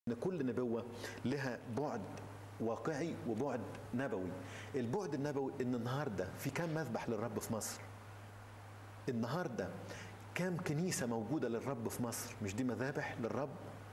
ان كل نبوه لها بعد واقعي وبعد نبوي البعد النبوي ان النهارده في كام مذبح للرب في مصر النهارده كام كنيسه موجوده للرب في مصر مش دي مذابح للرب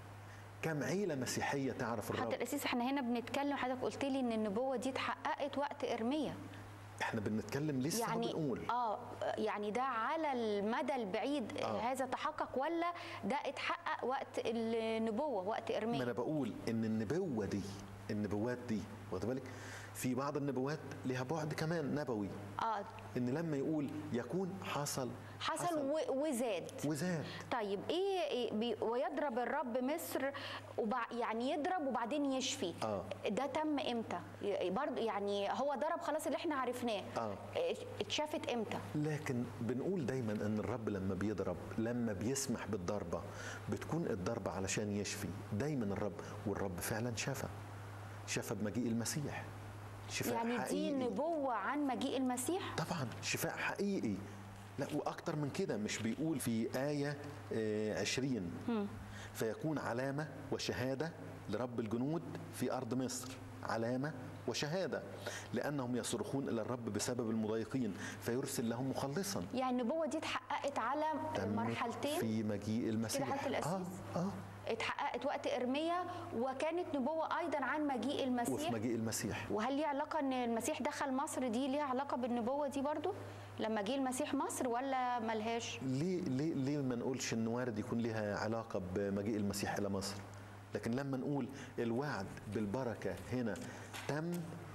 كام عيله مسيحيه تعرف الرب حتى الاسيس احنا هنا بنتكلم حضرتك قلت لي ان النبوه دي اتحققت وقت ارميا احنا بنتكلم لسه يعني بنقول اه يعني ده على المدى البعيد آه. آه. هذا تحقق ولا ده اتحقق وقت النبوه وقت ما ارميا انا بقول ان النبوه دي النبوات دي واخد بالك في بعض النبوات لها بعد كمان نبوي اه ان لما يقول يكون حصل حصل و- وزاد وزاد طيب ايه, إيه بي ويضرب الرب مصر وبع يعني يضرب وبعدين يشفي آه. ده تم امتى برضه يعني هو ضرب خلاص اللي احنا عرفناه آه. اتشافت امتى لكن بنقول دايما ان الرب لما بيضرب لما بيسمح بالضربه بتكون الضربه علشان يشفي دايما الرب والرب فعلا شفى شفى بمجيء المسيح شفاء يعني دي حقيقي نبوه عن مجيء المسيح طبعا شفاء حقيقي لا واكتر من كده مش بيقول في ايه آه، عشرين فيكون علامه وشهاده لرب الجنود في ارض مصر علامه وشهاده لانهم يصرخون الى الرب بسبب المضايقين فيرسل لهم مخلصا يعني النبوه دي اتحققت على تمت مرحلتين في مجيء المسيح كده حالة الأسيس؟ اه اه اتحققت وقت ارميا وكانت نبوه ايضا عن مجيء وفي المسيح مجيء المسيح وهل ليه علاقه ان المسيح دخل مصر دي ليها علاقه بالنبوه دي برضو لما جه المسيح مصر ولا ملهاش ليه ليه ليه ما نقولش ان وارد يكون لها علاقه بمجيء المسيح الى مصر لكن لما نقول الوعد بالبركه هنا تم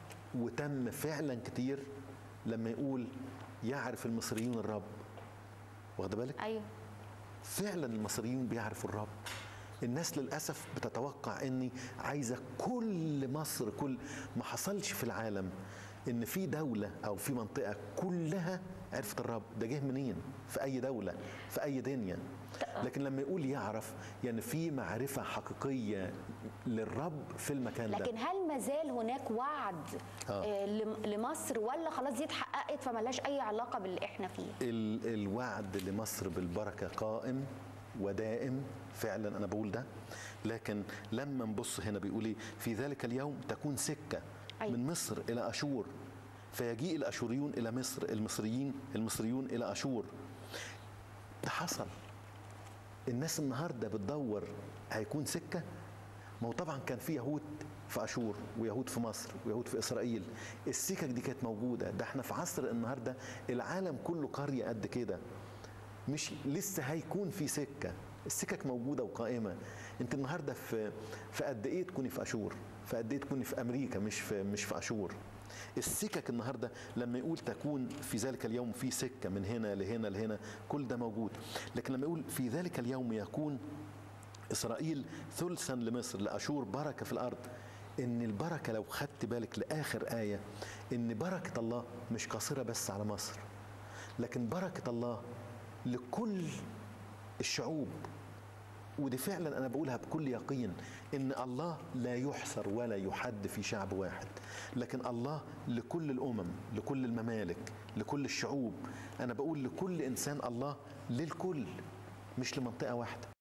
وتم فعلا كتير لما يقول يعرف المصريون الرب واخد بالك ايوه فعلا المصريين بيعرفوا الرب الناس للاسف بتتوقع اني عايزه كل مصر كل ما حصلش في العالم ان في دوله او في منطقه كلها عرفت الرب ده جه منين في اي دوله في اي دنيا لكن لما يقول يعرف يعني في معرفه حقيقيه للرب في المكان ده لكن هل ما زال هناك وعد آه. آه. لم- لمصر ولا خلاص دي اتحققت فملهاش اي علاقه باللي احنا فيه ال- الوعد لمصر بالبركة قائم ودائم فعلا أنا بقول ده لكن لما نبص هنا بيقول إيه في ذلك اليوم تكون سكة أيوة. من مصر إلى أشور فيجيء الأشوريون إلى مصر المصريين المصريون إلى أشور ده حصل الناس النهارده بتدور هيكون سكه ما هو طبعا كان في يهود في اشور ويهود في مصر ويهود في اسرائيل السكك دي كانت موجوده ده احنا في عصر النهارده العالم كله قريه قد كده مش لسه هيكون في سكه السكك موجوده وقائمه انت النهارده في في قد ايه تكوني في اشور في قد ايه تكوني في امريكا مش في مش في اشور السكك النهارده لما يقول تكون في ذلك اليوم في سكه من هنا لهنا لهنا كل ده موجود لكن لما يقول في ذلك اليوم يكون اسرائيل ثلثا لمصر لاشور بركه في الارض ان البركه لو خدت بالك لاخر ايه ان بركه الله مش قاصره بس على مصر لكن بركه الله لكل الشعوب ودي فعلا انا بقولها بكل يقين ان الله لا يحصر ولا يحد في شعب واحد لكن الله لكل الامم لكل الممالك لكل الشعوب انا بقول لكل انسان الله للكل مش لمنطقه واحده